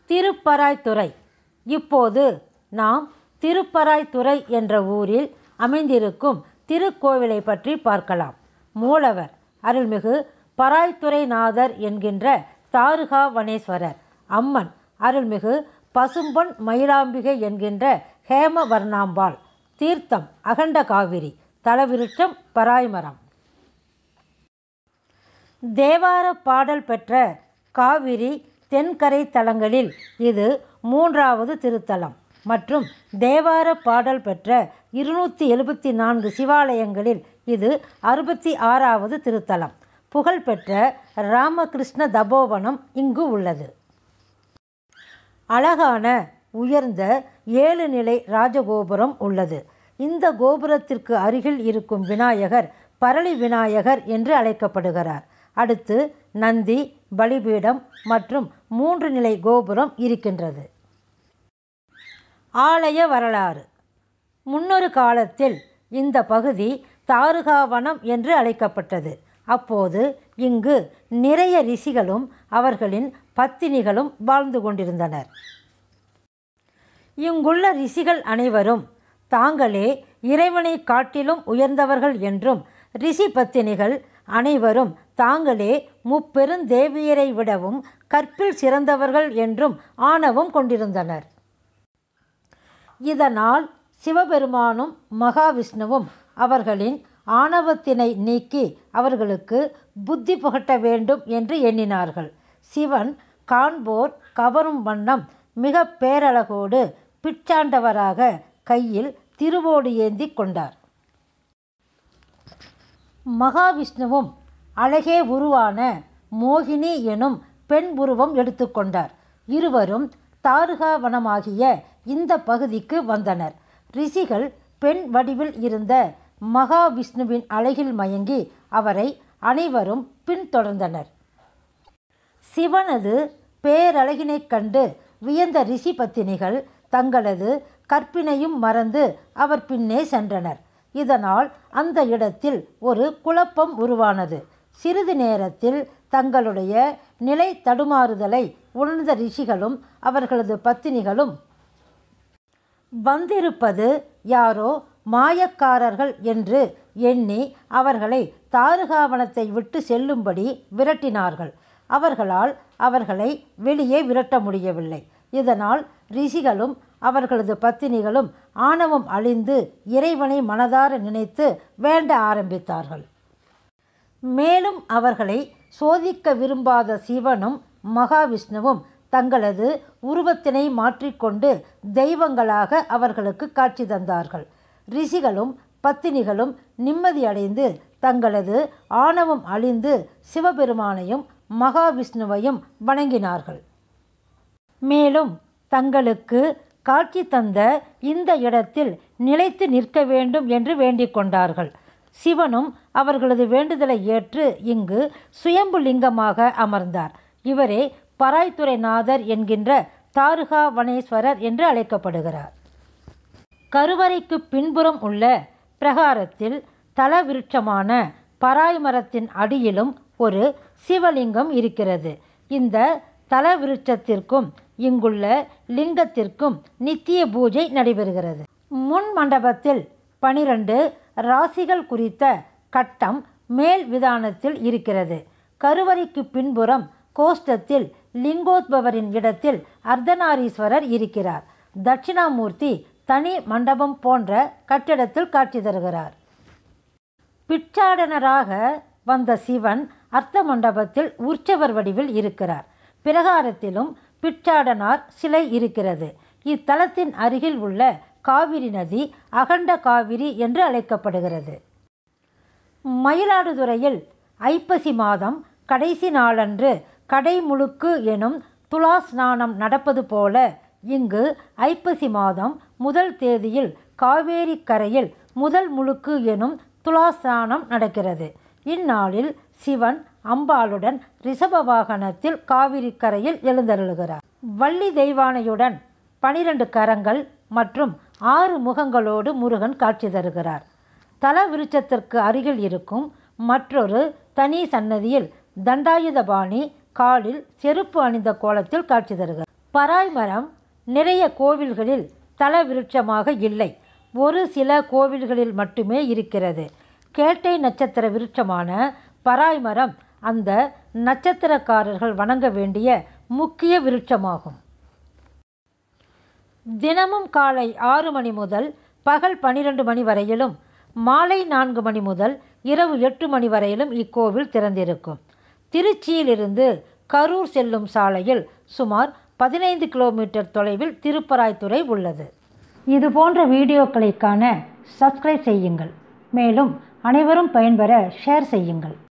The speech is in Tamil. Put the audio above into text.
திருப்பராய்த்துறை இப்போது நாம் திருப்பராய்த்துறை என்ற ஊரில் அமைந்திருக்கும் திருக்கோவிலை பற்றி பார்க்கலாம் மூலவர் அருள்மிகு பராய்த்துறைநாதர் என்கின்ற தாருகாவனேஸ்வரர் அம்மன் அருள்மிகு பசும்பொன் மயிலாம்பிகை என்கின்ற ஹேமவர்ணாம்பாள் தீர்த்தம் அகண்ட காவிரி தலவிருட்சம் பராய்மரம் தேவார பாடல் பெற்ற காவிரி தென்கரை தலங்களில் இது மூன்றாவது திருத்தலம் மற்றும் தேவார பாடல் பெற்ற இருநூற்றி எழுபத்தி நான்கு சிவாலயங்களில் இது அறுபத்தி ஆறாவது திருத்தலம் புகழ்பெற்ற ராமகிருஷ்ண தபோவனம் இங்கு உள்ளது அழகான உயர்ந்த ஏழு நிலை ராஜகோபுரம் உள்ளது இந்த கோபுரத்திற்கு அருகில் இருக்கும் விநாயகர் பரளி விநாயகர் என்று அழைக்கப்படுகிறார் அடுத்து நந்தி பலிபீடம் மற்றும் மூன்று நிலை கோபுரம் இருக்கின்றது ஆலய வரலாறு முன்னொரு காலத்தில் இந்த பகுதி தாருகாவனம் என்று அழைக்கப்பட்டது அப்போது இங்கு நிறைய ரிஷிகளும் அவர்களின் பத்தினிகளும் வாழ்ந்து கொண்டிருந்தனர் இங்குள்ள ரிஷிகள் அனைவரும் தாங்களே இறைவனை காட்டிலும் உயர்ந்தவர்கள் என்றும் ரிஷி பத்தினிகள் அனைவரும் தாங்களே முப்பெருந்தேவியரை விடவும் கற்பில் சிறந்தவர்கள் என்றும் ஆணவம் கொண்டிருந்தனர் இதனால் சிவபெருமானும் மகாவிஷ்ணுவும் அவர்களின் ஆணவத்தினை நீக்கி அவர்களுக்கு புத்தி புகட்ட வேண்டும் என்று எண்ணினார்கள் சிவன் காண்போர் கவரும் வண்ணம் மிக பேரழகோடு பிச்சாண்டவராக கையில் திருவோடு ஏந்தி கொண்டார் மகாவிஷ்ணுவும் அழகே உருவான மோகினி எனும் பெண் உருவம் எடுத்துக்கொண்டார் இருவரும் தாருகாவனமாகிய இந்த பகுதிக்கு வந்தனர் ரிஷிகள் பெண் வடிவில் இருந்த மகாவிஷ்ணுவின் அழகில் மயங்கி அவரை அனைவரும் பின்தொடர்ந்தனர் சிவனது பேரழகினைக் கண்டு வியந்த ரிஷி பத்தினிகள் தங்களது கற்பினையும் மறந்து அவர் பின்னே சென்றனர் இதனால் அந்த இடத்தில் ஒரு குழப்பம் உருவானது சிறிது நேரத்தில் தங்களுடைய நிலை தடுமாறுதலை உணர்ந்த ரிஷிகளும் அவர்களது பத்தினிகளும் வந்திருப்பது யாரோ மாயக்காரர்கள் என்று எண்ணி அவர்களை தாருகாவனத்தை விட்டு செல்லும்படி விரட்டினார்கள் அவர்களால் அவர்களை வெளியே விரட்ட முடியவில்லை இதனால் ரிஷிகளும் அவர்களது பத்தினிகளும் ஆணவம் அழிந்து இறைவனை மனதார நினைத்து வேண்ட ஆரம்பித்தார்கள் மேலும் அவர்களை சோதிக்க விரும்பாத சிவனும் மகாவிஷ்ணுவும் தங்களது உருவத்தினை மாற்றிக்கொண்டு தெய்வங்களாக அவர்களுக்கு காட்சி தந்தார்கள் ரிஷிகளும் பத்தினிகளும் நிம்மதியடைந்து தங்களது ஆணவம் அழிந்து சிவபெருமானையும் மகாவிஷ்ணுவையும் வணங்கினார்கள் மேலும் தங்களுக்கு காட்சி தந்த இந்த இடத்தில் நிலைத்து நிற்க வேண்டும் என்று வேண்டிக் கொண்டார்கள் சிவனும் அவர்களது வேண்டுதலை ஏற்று இங்கு சுயம்பு லிங்கமாக அமர்ந்தார் இவரே பராய்த்துறைநாதர் என்கின்ற தாருகாவனேஸ்வரர் என்று அழைக்கப்படுகிறார் கருவறைக்கு பின்புறம் உள்ள பிரகாரத்தில் தலவிருட்சமான பராய் மரத்தின் அடியிலும் ஒரு சிவலிங்கம் இருக்கிறது இந்த தலவிருட்சத்திற்கும் இங்குள்ள லிங்கத்திற்கும் நித்திய பூஜை நடைபெறுகிறது முன் மண்டபத்தில் பனிரெண்டு ராசிகள் குறித்த கட்டம் மேல் விதானத்தில் இருக்கிறது கருவறைக்கு பின்புறம் கோஷ்டத்தில் லிங்கோத்பவரின் இடத்தில் அர்த்தநாரீஸ்வரர் இருக்கிறார் தட்சிணாமூர்த்தி தனி மண்டபம் போன்ற கட்டிடத்தில் காட்சி தருகிறார் பிச்சாடனராக வந்த சிவன் அர்த்த மண்டபத்தில் உற்சவர் வடிவில் இருக்கிறார் பிரகாரத்திலும் பிச்சாடனார் சிலை இருக்கிறது இத்தலத்தின் அருகில் உள்ள காவிரி நதி அகண்ட காவிரி என்று அழைக்கப்படுகிறது மயிலாடுதுறையில் ஐப்பசி மாதம் கடைசி நாளன்று கடைமுழுக்கு எனும் துலா ஸ்நானம் நடப்பது போல இங்கு ஐப்பசி மாதம் முதல் தேதியில் காவேரி கரையில் முதல் முழுக்கு எனும் துலா ஸ்நானம் நடக்கிறது இந்நாளில் சிவன் அம்பாளுடன் ரிஷப வாகனத்தில் காவிரி கரையில் எழுந்தருளுகிறார் வள்ளி தெய்வானையுடன் பனிரெண்டு கரங்கள் மற்றும் ஆறு முகங்களோடு முருகன் காட்சி தருகிறார் தல விருட்சத்திற்கு அருகில் இருக்கும் மற்றொரு தனி சன்னதியில் தண்டாயுதபாணி காலில் செருப்பு அணிந்த கோலத்தில் காட்சி தருகிறார் பராய் மரம் நிறைய கோவில்களில் தல விருட்சமாக இல்லை ஒரு சில கோவில்களில் மட்டுமே இருக்கிறது கேட்டை நட்சத்திர விருட்சமான பராய் மரம் அந்த நட்சத்திரக்காரர்கள் வணங்க வேண்டிய முக்கிய விருட்சமாகும் தினமும் காலை ஆறு மணி முதல் பகல் பனிரெண்டு மணி வரையிலும் மாலை நான்கு மணி முதல் இரவு எட்டு மணி வரையிலும் இக்கோவில் திறந்திருக்கும் திருச்சியிலிருந்து கரூர் செல்லும் சாலையில் சுமார் பதினைந்து கிலோமீட்டர் தொலைவில் திருப்பராய்த்துறை உள்ளது இது போன்ற வீடியோக்களை காண சப்ஸ்கிரைப் செய்யுங்கள் மேலும் அனைவரும் பயன்பெற ஷேர் செய்யுங்கள்